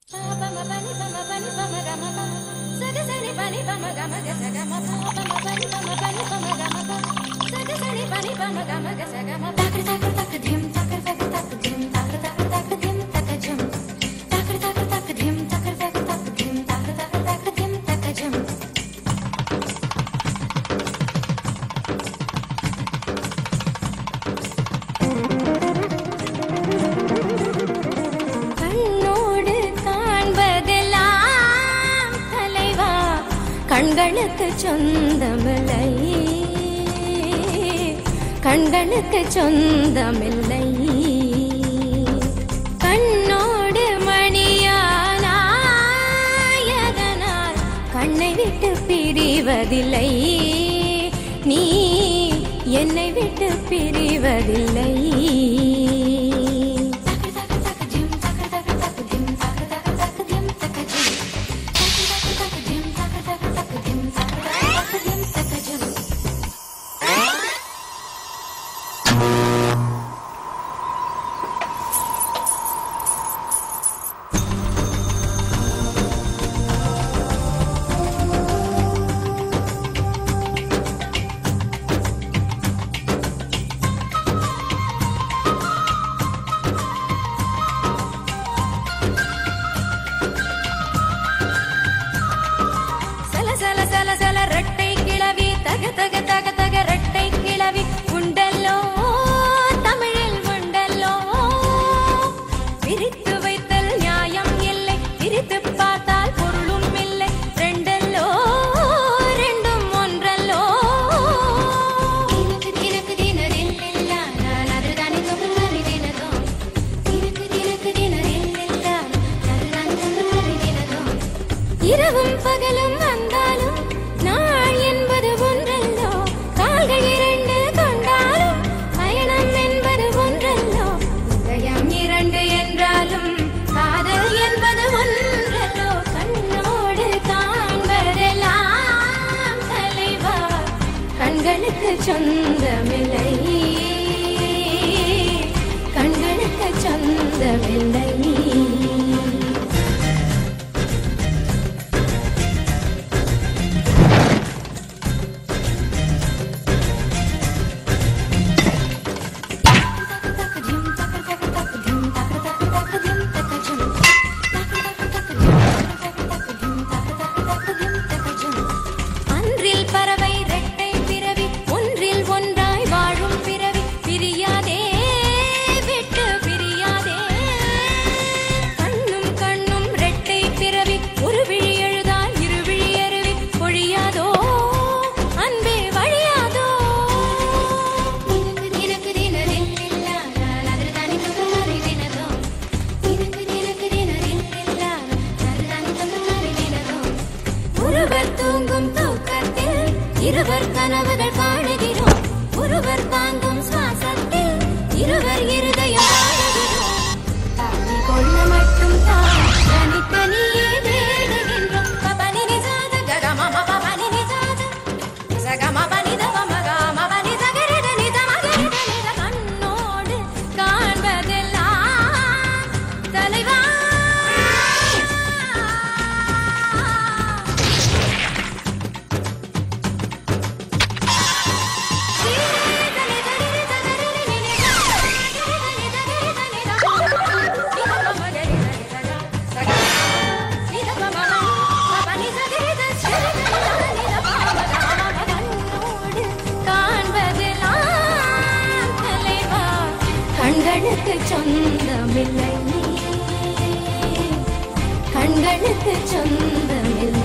கண்ணோடு காண்பதெல்லாம் தலைவா கண்களுக்கு சொந்தமில்லை கண்களுக்கு சொந்தமில்லை கண்ணோடு மணியானாயதனால் கண்ணை விட்டு பிரிவதில்லை நீ என்னை விட்டு பிரிவதில்லை சல சல சல சல ரெட்டை கிளவி தக தக தக தக ரெட்டை கிளவி உண்டல்லோ தமிழில் உண்டல்லோ பிரித்து வைத்தல் நியாயம் இல்லை பிரித்து பார்த்தால் பொருளும் இல்லை ரெண்டல்லோ ரெண்டும் ஒன்றல்லோ தினக்கு தினக்கு தினரில்லில்ல நான் அதுதானே சொல்லுறேன் தினதோ தினக்கு தினக்கு தினரில்லில்ல அதுதானே சொல்லுறேன் தினதோ இரவும் பகலும் வந்தாலும் நாள் என்பது ஒன்றல்லோ கால்கள் இரண்டு கொண்டாலும் பயணம் என்பது ஒன்றல்லோ இதயம் இரண்டு என்றாலும் காதல் என்பது ஒன்றல்லோ கண்ணோடு காண்பதெல்லாம் தலைவா கண்களுக்கு சொந்தமில்லை கண்களுக்கு சொந்தமில்லை அன்றில் பறவை ரெட்டை பிறவி ஒன்றில் ஒன்றாய் வாழும் பிறவி பிரியாதே விட்டு பிரியாதே கண்ணும் கண்ணும் ரெட்டை பிறவி ஒரு விழி எழுதால் இரு விழி அருவி பொழியாதோ அன்பே வழியாதோ நினக்கு தினரில்ல நான் அதுதானே சொல்லுறேன் தினதோ நினக்கு நினக்கு தினரில்ல அதுதானே சொல்லுறேன் தினதோ ஒருவர் தூங்கும் தூக்கத்தில் இருவர் கனவுகள் காணுகிறோம் ஒருவர் தாங்கும் சுவாசத்தில் இருவர் இருதயம் பாடுகிறோம் தாங்கி கொள்ள மட்டும் தான் தனித்தனியே தேடுகின்றோம் பபனி நிசாத ககமம பபனி நிசாத சகம பனித பமகம பனி சகரித நித மகரித நித கண்ணோடு காண்பதெல்லாம் தலைவா கண்களுக்கு சொந்தமில்லை கண்களுக்கு சொந்தமில்லை